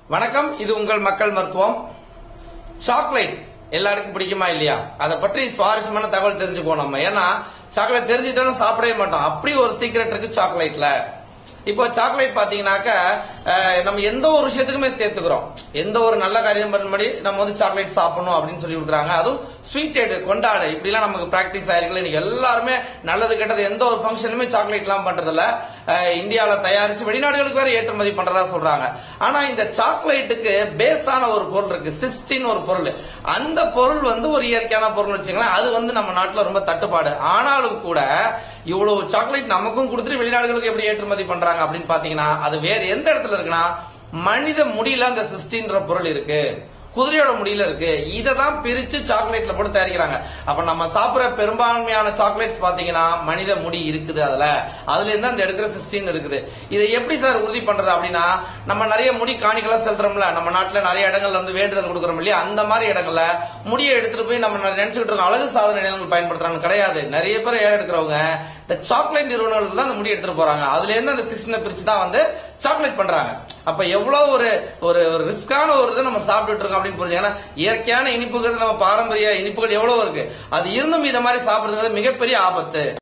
வணக்கம் இது உங்கள் மக்கள் மருத்துவம் சாக்லேட் எல்லாருக்கும் பிடிக்குமா இல்லையா அதை பற்றி சுவாரஸ்யமான தகவல் தெரிஞ்சுக்குவோம் நம்ம ஏன்னா சாக்லேட் தெரிஞ்சுட்டோம்னா சாப்பிடவே மாட்டோம் அப்படி ஒரு சீக்ரெட் இருக்கு சாக்லேட்ல இப்போ சாக்லேட் பாத்தீங்கன்னாக்க அஹ், நம்ம எந்த ஒரு விஷயத்துக்குமே சேர்த்துக்கிறோம் எந்த ஒரு நல்ல காரியம் பண்ணும்படி நம்ம வந்து சாக்லேட் சாப்பிடணும் அப்படின்னு சொல்லி கொடுக்குறாங்க அதுவும் ஸ்வீட்டேடு கொண்டாடு இப்படிலாம் நமக்கு பிராக்டிஸ் ஆயிருக்குல்ல இன்னைக்கு எல்லாருமே நல்லது கெட்டது எந்த ஒரு ஃபங்க்ஷனுமே சாக்லேட் எல்லாம் பண்றதில்ல அஹ், இந்தியால தயாரிச்சு வெளிநாடுகளுக்கு வேற ஏற்றுமதி பண்றதா சொல்றாங்க ஆனா இந்த சாக்லேட்டுக்கு பேஸான ஒரு பொருள் இருக்கு சிஸ்டின் ஒரு பொருள் அந்த பொருள் வந்து ஒரு இயற்கையான பொருள் வச்சுங்களேன் அது வந்து நம்ம நாட்டுல ரொம்ப தட்டுப்பாடு ஆனாலும் கூட இவ்வளவு சாக்லேட் நமக்கும் கொடுத்துட்டு வெளிநாடுகளுக்கு எப்படி ஏற்றுமதி பண்றாங்க அப்படின்னு பாத்தீங்கன்னா அது வேற எந்த இடத்துல இருக்குன்னா மனித முடியல அந்த சிஸ்டின்ற பொருள் இருக்கு குதிரையோட முடியல இருக்கு இதை தான் பிரிச்சு சாக்லேட்ல போட்டு தயாரிக்கிறாங்க அப்ப நம்ம சாப்பிடுற பெரும்பான்மையான சாக்லேட்ஸ் பாத்தீங்கன்னா மனித முடி இருக்குது அதுல அதுல இருந்து அந்த எடுக்கிற சிஸ்டின் இருக்குது இதை எப்படி சார் உறுதி பண்றது அப்படின்னா நம்ம நிறைய முடி காணிக்கெல்லாம் செலுத்துறோம்ல நம்ம நாட்டுல நிறைய இடங்கள்ல வந்து வேண்டுதல் கொடுக்குறோம் இல்லையா அந்த மாதிரி இடங்கள்ல முடியை எடுத்துட்டு போய் நம்ம நினைச்சுக்கிட்டு இருக்கோம் அழகு சாதன நிலையங்கள் பயன்படுத்துறாங்க கிடையாது நிறைய பேர் ஏன் எடுக்கிறவங்க இந்த சாக்லேட் நிறுவனங்களுக்கு தான் அந்த முடி எடுத்துட்டு போறாங்க அதுல இருந்து அந்த சிஸ்டினை பிரிச்சு தான் வந்து சாக்லேட் பண்றாங்க அப்ப எவ்வளவு ஒரு ஒரு ஒரு ரிஸ்கான ஒரு இதை நம்ம சாப்பிட்டுட்டு இருக்கோம் அப்படின்னு புரிஞ்சு ஏன்னா இயற்கையான இனிப்புகள் நம்ம பாரம்பரிய இனிப்புகள் எவ்வளவு இருக்கு அது இருந்தும் இத மாதிரி சாப்பிடுறது மிகப்பெரிய ஆபத்து